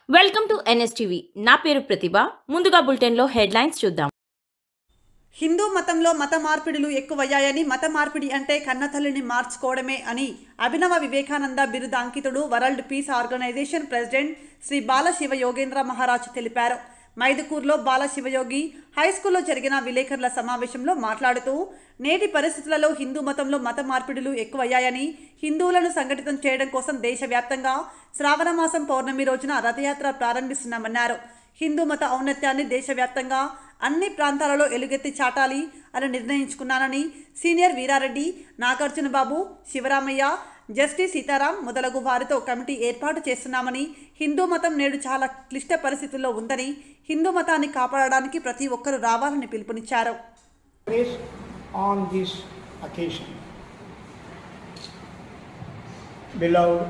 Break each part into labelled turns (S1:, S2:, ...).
S1: Welcome to NSTV నా పేరు ప్రతిభ ముందుగా బులెటిన్లో హెడ్లైన్స్ చూద్దాం
S2: హిందూ మతంలో మత మార్పిడులు ఎక్కువయ్యాయని మత మార్పిడి అంటే కన్నతల్లిని మార్చుకోవడమే అని అభినవ వివేకానంద బిరుద అంకితుడు world peace organization president Shri Balashiva Yogendra Maharaj తెలిపారు మైదుకూరులో బాలశివయోగి హై స్కూల్లో జరిగిన విలేకరుల సమావేశంలో మాట్లాడుతూ నేటి పరిస్థితులలో హిందూ మతంలో మత మార్పిడులు ఎక్కువయ్యాయని హిందువులను సంఘటితం చేయడం కోసం దేశవ్యాప్తంగా శ్రావణ మాసం పౌర్ణమి రోజున రథయాత్ర ప్రారంభిస్తున్నామన్నారు హిందూ మత ఔన్నత్యాన్ని దేశవ్యాప్తంగా అన్ని ప్రాంతాలలో ఎలుగెత్తి చాటాలి అని నిర్ణయించుకున్నానని సీనియర్ వీరారెడ్డి నాగార్జున బాబు శివరామయ్య జస్టిస్ సీతారాం మొదలగు వారితో కమిటీ ఏర్పాటు చేస్తున్నామని హిందూ మతం నేడు చాలా క్లిష్ట పరిస్థితుల్లో ఉందని హిందూ మతాన్ని కాపాడడానికి ప్రతి ఒక్కరూ రావాలని పిలుపునిచ్చారు
S3: praise on this occasion. Beloved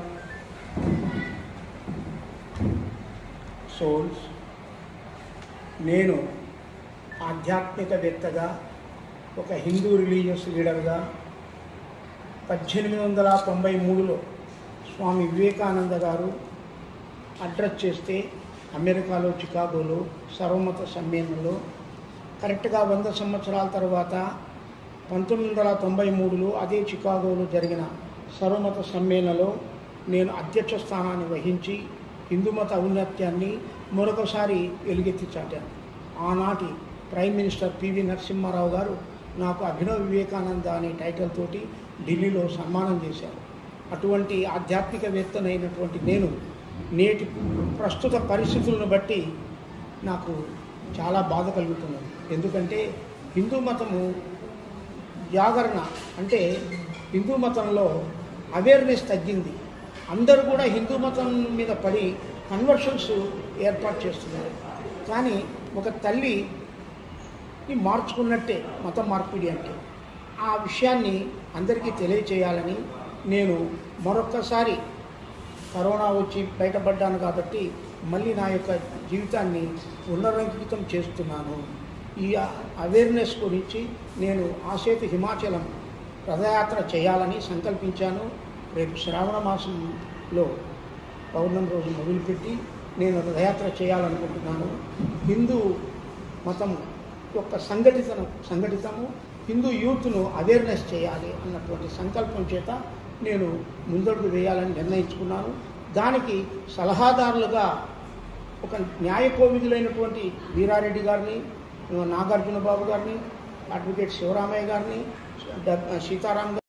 S3: souls, నేను ఆధ్యాత్మికవేత్తగా ఒక హిందూ రిలీజియస్ లీడర్గా పద్దెనిమిది వందల తొంభై మూడులో స్వామి వివేకానంద గారు అడ్రస్ చేస్తే అమెరికాలో చికాగోలో సర్వమత సమ్మేళనంలో కరెక్ట్గా వంద సంవత్సరాల తర్వాత పంతొమ్మిది వందల తొంభై మూడులో అదే చికాగోలో జరిగిన సర్వమత సమ్మేళనలో నేను అధ్యక్ష స్థానాన్ని వహించి హిందూ మత ఔన్నత్యాన్ని మరొకసారి వెలుగెత్తి చాటాను ఆనాటి ప్రైమ్ మినిస్టర్ పివి నరసింహారావు గారు నాకు అభినవ్ వివేకానంద అనే టైటిల్ తోటి ఢిల్లీలో సన్మానం చేశారు అటువంటి ఆధ్యాత్మికవేత్తనైనటువంటి నేను నేటి ప్రస్తుత పరిస్థితులను బట్టి నాకు చాలా బాధ కలుగుతున్నది ఎందుకంటే హిందూ మతము జాగరణ అంటే హిందూ మతంలో అవేర్నెస్ తగ్గింది అందరూ కూడా హిందూ మతం మీద పడి కన్వర్షన్స్ ఏర్పాటు చేస్తున్నారు కానీ ఒక తల్లి మార్చుకున్నట్టే మత మార్పిడి అంటే ఆ విషయాన్ని అందరికీ తెలియచేయాలని నేను మరొక్కసారి కరోనా వచ్చి బయటపడ్డాను కాబట్టి మళ్ళీ నా యొక్క జీవితాన్ని పునరంకితం చేస్తున్నాను ఈ అవేర్నెస్ గురించి నేను ఆసేతు హిమాచలం రథయాత్ర చేయాలని సంకల్పించాను రేపు శ్రావణ మాసంలో పౌర్ణమి రోజు మొదలుపెట్టి నేను రథయాత్ర చేయాలనుకుంటున్నాను హిందూ మతం యొక్క సంఘటితను సంఘటితము హిందూ యూత్ను అవేర్నెస్ చేయాలి అన్నటువంటి సంకల్పం చేత నేను ముందడుగు వేయాలని నిర్ణయించుకున్నాను దానికి సలహాదారులుగా ఒక న్యాయ కోవిధులైనటువంటి వీరారెడ్డి గారిని నాగార్జున బాబు గారిని అడ్వకేట్ శివరామయ్య గారిని డ- సీతారాం